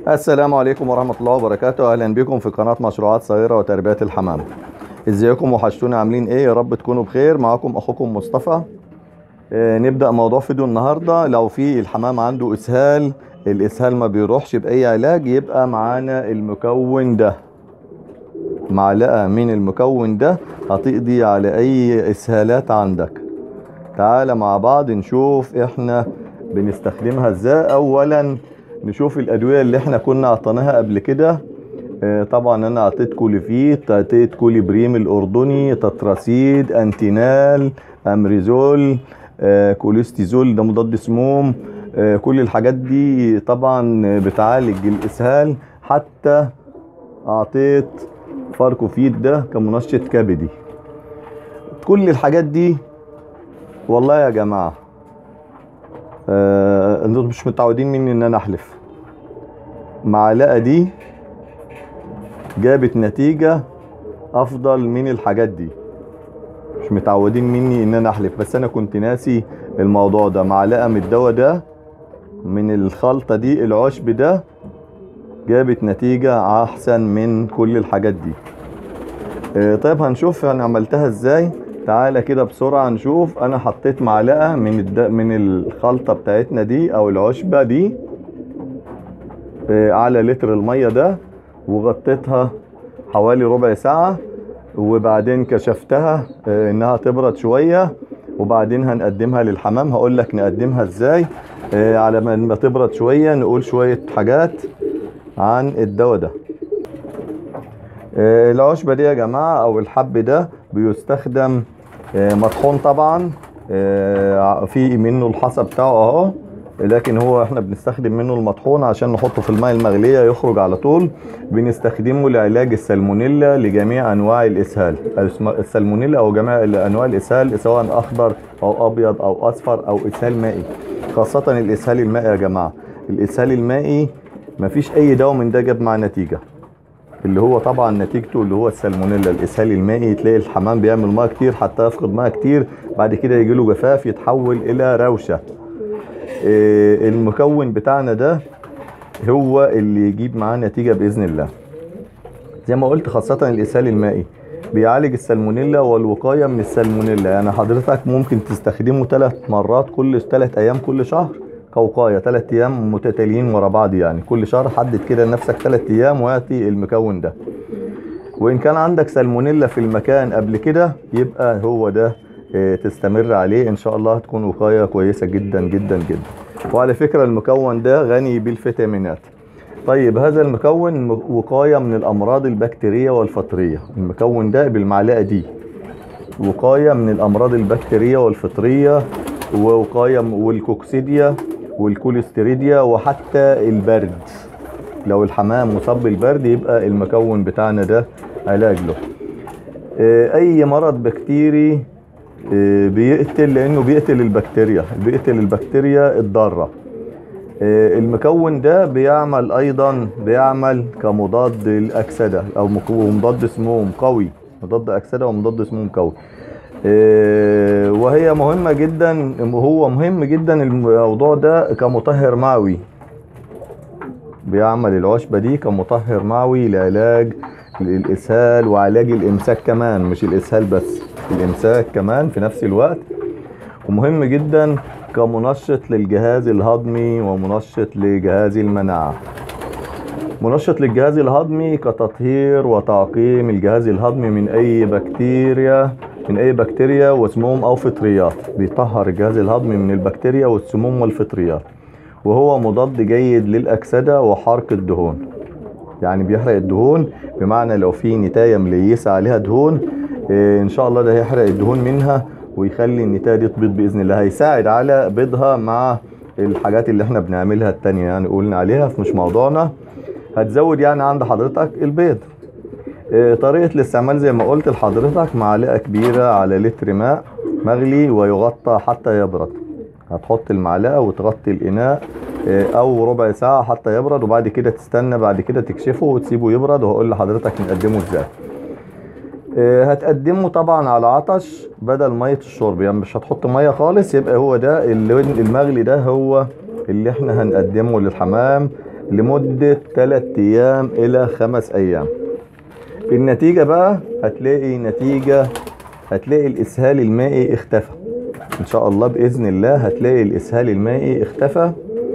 السلام عليكم ورحمة الله وبركاته أهلا بكم في قناة مشروعات صغيرة وتربية الحمام ازيكم وحشتونا عاملين ايه يا رب تكونوا بخير معاكم اخوكم مصطفى آه نبدأ موضوع فيديو النهاردة لو في الحمام عنده اسهال الاسهال ما بيروحش بأي علاج يبقى معانا المكون ده معلقة من المكون ده هتقضي على اي اسهالات عندك تعالى مع بعض نشوف احنا بنستخدمها ازاي اولا نشوف الادوية اللي احنا كنا عطيناها قبل كده آه، طبعا انا اعطيت كوليفيت اعطيت كوليبريم الاردني تتراسيد انتينال امريزول آه، كوليستيزول ده مضاد سموم آه، كل الحاجات دي طبعا بتعالج الاسهال حتى اعطيت فاركوفيت ده كمنشط كبدي كل الحاجات دي والله يا جماعه آه انتوا مش متعودين مني ان انا احلف معلقه دي جابت نتيجة افضل من الحاجات دي مش متعودين مني ان انا احلف بس انا كنت ناسي الموضوع ده معلقة من الدواء ده من الخلطة دي العشب ده جابت نتيجة احسن من كل الحاجات دي آه، طيب هنشوف انا عملتها ازاي تعالى كده بسرعة نشوف انا حطيت معلقة من الد... من الخلطة بتاعتنا دي او العشبة دي آه، على لتر المية ده وغطيتها حوالي ربع ساعة وبعدين كشفتها آه، انها تبرد شوية وبعدين هنقدمها للحمام هقول لك نقدمها ازاي آه، على ما ما تبرد شوية نقول شوية حاجات عن الدواء ده آه، العشبة دي يا جماعة او الحب ده بيستخدم آه، مطحون طبعا آه، في منه الحصى بتاعه اهو لكن هو احنا بنستخدم منه المطحون عشان نحطه في الماء المغلية يخرج على طول بنستخدمه لعلاج السالمونيلا لجميع انواع الاسهال السم- السالمونيلا او جميع انواع الاسهال سواء اخضر او ابيض او اصفر او اسهال مائي خاصة الاسهال المائي يا جماعة الاسهال المائي مفيش اي دواء من ده جاب مع نتيجة اللي هو طبعا نتيجته اللي هو السالمونيلا الاسهال المائي تلاقي الحمام بيعمل ميه كتير حتى يفقد ميه كتير بعد كده يجي له جفاف يتحول الى روشه إيه، المكون بتاعنا ده هو اللي يجيب معاه نتيجه باذن الله زي ما قلت خاصه الاسهال المائي بيعالج السالمونيلا والوقايه من السالمونيلا يعني حضرتك ممكن تستخدمه ثلاث مرات كل ثلاث ايام كل شهر كوقايه ثلاث ايام متتاليين ورا بعض يعني كل شهر حدد كده لنفسك ثلاث ايام واعطي المكون ده وان كان عندك سالمونيلا في المكان قبل كده يبقى هو ده آه، تستمر عليه ان شاء الله هتكون وقايه كويسه جدا جدا جدا وعلى فكره المكون ده غني بالفيتامينات طيب هذا المكون م- وقايه من الامراض البكتيريه والفطريه المكون ده بالمعلقه دي وقايه من الامراض البكتيريه والفطريه ووقايه م- والكوكسيديا والكوليستيريديا وحتى البرد لو الحمام مصاب بالبرد يبقى المكون بتاعنا ده علاج له آه، اي مرض بكتيري آه، بيقتل لانه بيقتل البكتيريا بيقتل البكتيريا الضاره آه، المكون ده بيعمل ايضا بيعمل كمضاد الاكسده او مك- مضاد سموم قوي مضاد اكسده ومضاد سموم قوي آه، وهي مهمه جدا هو مهم جدا الموضوع ده كمطهر معوي بيعمل العشبة دي كمطهر معوي لعلاج الإسهال وعلاج الإمساك كمان مش الإسهال بس الإمساك كمان في نفس الوقت ومهم جدا كمنشط للجهاز الهضمي ومنشط لجهاز المناعة منشط للجهاز الهضمي كتطهير وتعقيم الجهاز الهضمي من أي بكتيريا من أي بكتيريا وسموم أو فطريات بيطهر الجهاز الهضمي من البكتيريا والسموم والفطريات وهو مضاد جيد للأكسدة وحرق الدهون يعني بيحرق الدهون بمعنى لو في نتاية مليسة عليها دهون إيه، ان شاء الله ده هيحرق الدهون منها ويخلي النتاية دي تبيض بإذن الله هيساعد على بيضها مع الحاجات اللي احنا بنعملها التانية يعني قلنا عليها مش موضوعنا هتزود يعني عند حضرتك البيض إيه، طريقة الاستعمال زي ما قلت لحضرتك معلقة كبيرة على لتر ماء مغلي ويغطى حتى يبرد هتحط المعلقة وتغطي الإناء آه، أو ربع ساعة حتى يبرد وبعد كده تستنى بعد كده تكشفه وتسيبه يبرد وهقول لحضرتك نقدمه ازاي آه، هتقدمه طبعا على عطش بدل مية الشرب يعني مش هتحط مية خالص يبقى هو ده اللون المغلي ده هو اللي احنا هنقدمه للحمام لمدة 3 ايام الى 5 ايام النتيجة بقى هتلاقي نتيجة هتلاقي الاسهال المائي اختفى ان شاء الله باذن الله هتلاقي الاسهال المائي اختفى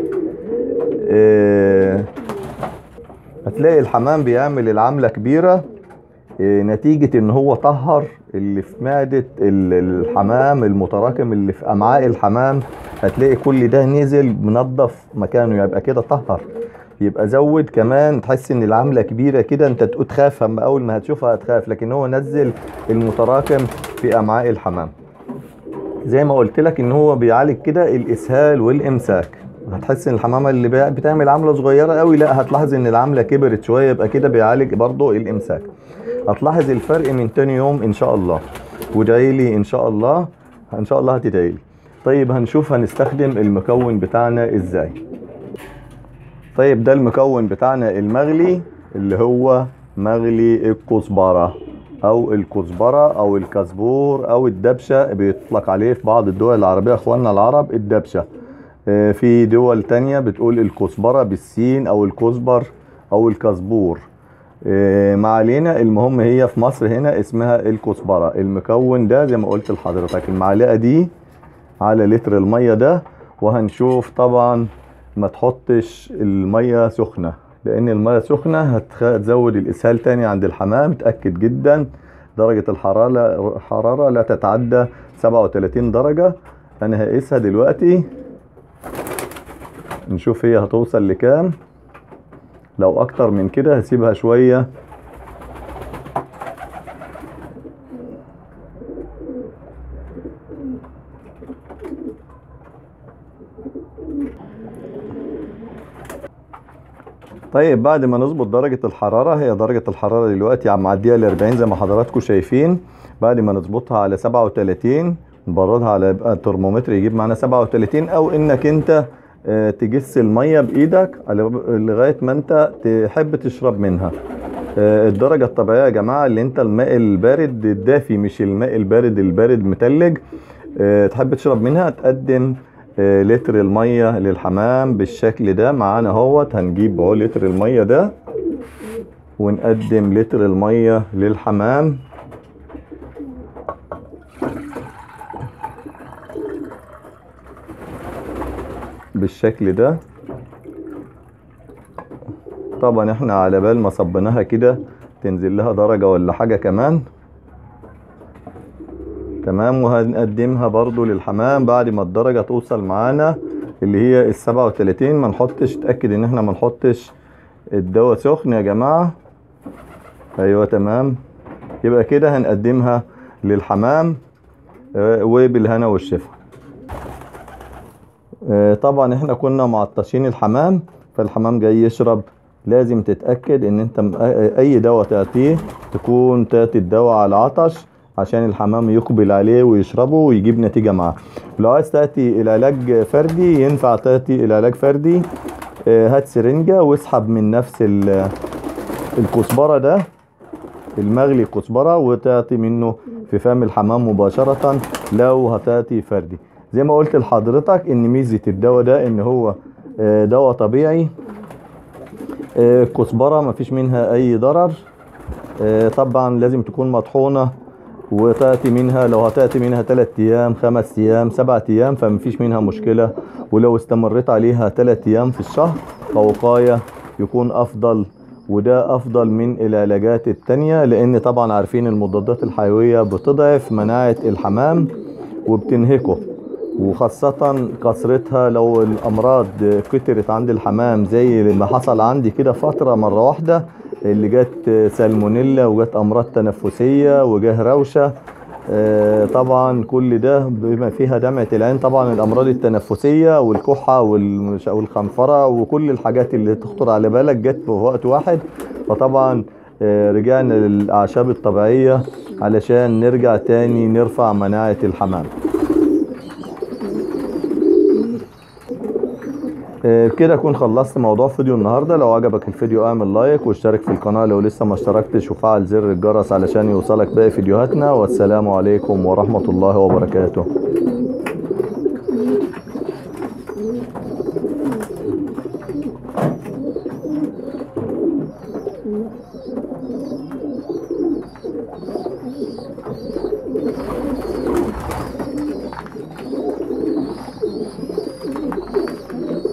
آه، هتلاقي الحمام بيعمل العملة كبيرة آه، نتيجة ان هو طهر اللي في معدة ال- الحمام المتراكم اللي في امعاء الحمام هتلاقي كل ده نزل منظف مكانه يبقى كده طهر يبقى زود كمان تحس ان العملة كبيرة كده انت تقول تخاف اما اول ما هتشوفها هتخاف لكن هو نزل المتراكم في امعاء الحمام زي ما قلت لك ان هو بيعالج كده الاسهال والامساك هتحس ان الحمامه اللي بي- بتعمل عمله صغيره قوي لا هتلاحظ ان العمله كبرت شويه يبقى كده بيعالج برضه الامساك هتلاحظ الفرق من تاني يوم ان شاء الله وادعي لي ان شاء الله ان شاء الله هتدعي لي طيب هنشوف هنستخدم المكون بتاعنا ازاي طيب ده المكون بتاعنا المغلي اللي هو مغلي الكزبرة او الكزبرة او الكزبور او الدبشة بيطلق عليه في بعض الدول العربية اخواننا العرب الدبشة آه، في دول تانية بتقول الكزبرة بالسين او الكزبر او الكزبور آه، ما علينا المهم هي في مصر هنا اسمها الكزبرة المكون ده زي ما قلت لحضرتك المعلقة دي على لتر المية ده وهنشوف طبعا ما تحطش المية سخنة لان المية سخنة هتخ- هتزود الاسهال تاني عند الحمام تأكد جدا درجة الحرارة الحرارة لا تتعدى 37 درجة انا هقيسها دلوقتي نشوف هي هتوصل لكام لو اكتر من كده هسيبها شوية طيب بعد ما نظبط درجة الحرارة هي درجة الحرارة دلوقتي عم معدية ال 40 زي ما حضراتكم شايفين بعد ما نظبطها على 37 نبردها على يبقى الترمومتر يجيب معانا 37 او انك انت آه، تجس المية بايدك على- لغاية ما انت تحب تشرب منها آه، الدرجة الطبيعية يا جماعة اللي انت الماء البارد الدافي مش الماء البارد البارد متلج آه، تحب تشرب منها تقدم آه، لتر المية للحمام بالشكل ده معانا اهوت هنجيب اهو لتر المية ده ونقدم لتر المية للحمام بالشكل ده طبعا احنا على بال ما صبناها كده تنزل لها درجة ولا حاجة كمان تمام وهنقدمها برضو للحمام بعد ما الدرجة توصل معانا اللي هي السبعة وتلاتين ما نحطش تأكد ان احنا ما نحطش الدواء سخن يا جماعة ايوه تمام يبقى كده هنقدمها للحمام آه، وبالهنا والشفا آه، طبعا احنا كنا معطشين الحمام فالحمام جاي يشرب لازم تتأكد ان انت م- آه، اي دواء تعطيه تكون تعطي الدواء على العطش عشان الحمام يقبل عليه ويشربه ويجيب نتيجة معاه لو عايز تأتي العلاج فردي ينفع تأتي العلاج فردي آه، هات سرنجة واسحب من نفس ال- الكزبرة ده المغلي كزبرة وتأتي منه في فم الحمام مباشرة لو هتأتي فردي زي ما قلت لحضرتك ان ميزة الدواء ده ان هو آه، دواء طبيعي آه، كزبرة مفيش منها اي ضرر آه، طبعا لازم تكون مطحونة وتأتي منها لو هتأتي منها 3 ايام 5 ايام 7 ايام فمفيش منها مشكلة ولو استمريت عليها 3 ايام في الشهر كوقاية يكون افضل وده افضل من العلاجات التانية لان طبعا عارفين المضادات الحيوية بتضعف مناعة الحمام وبتنهكه وخاصة كثرتها لو الأمراض كترت عند الحمام زي ما حصل عندي كده فترة مرة واحدة اللي جت سالمونيلا وجت أمراض تنفسية وجه روشة آه، طبعا كل ده بما فيها دمعة العين طبعا الأمراض التنفسية والكحة والمش- والخنفرة وكل الحاجات اللي تخطر على بالك جت في وقت واحد فطبعا آه، رجعنا للأعشاب الطبيعية علشان نرجع تاني نرفع مناعة الحمام آه، كده اكون خلصت موضوع فيديو النهارده لو عجبك الفيديو اعمل لايك واشترك في القناه لو لسه ما اشتركتش وفعل زر الجرس علشان يوصلك باقي فيديوهاتنا والسلام عليكم ورحمه الله وبركاته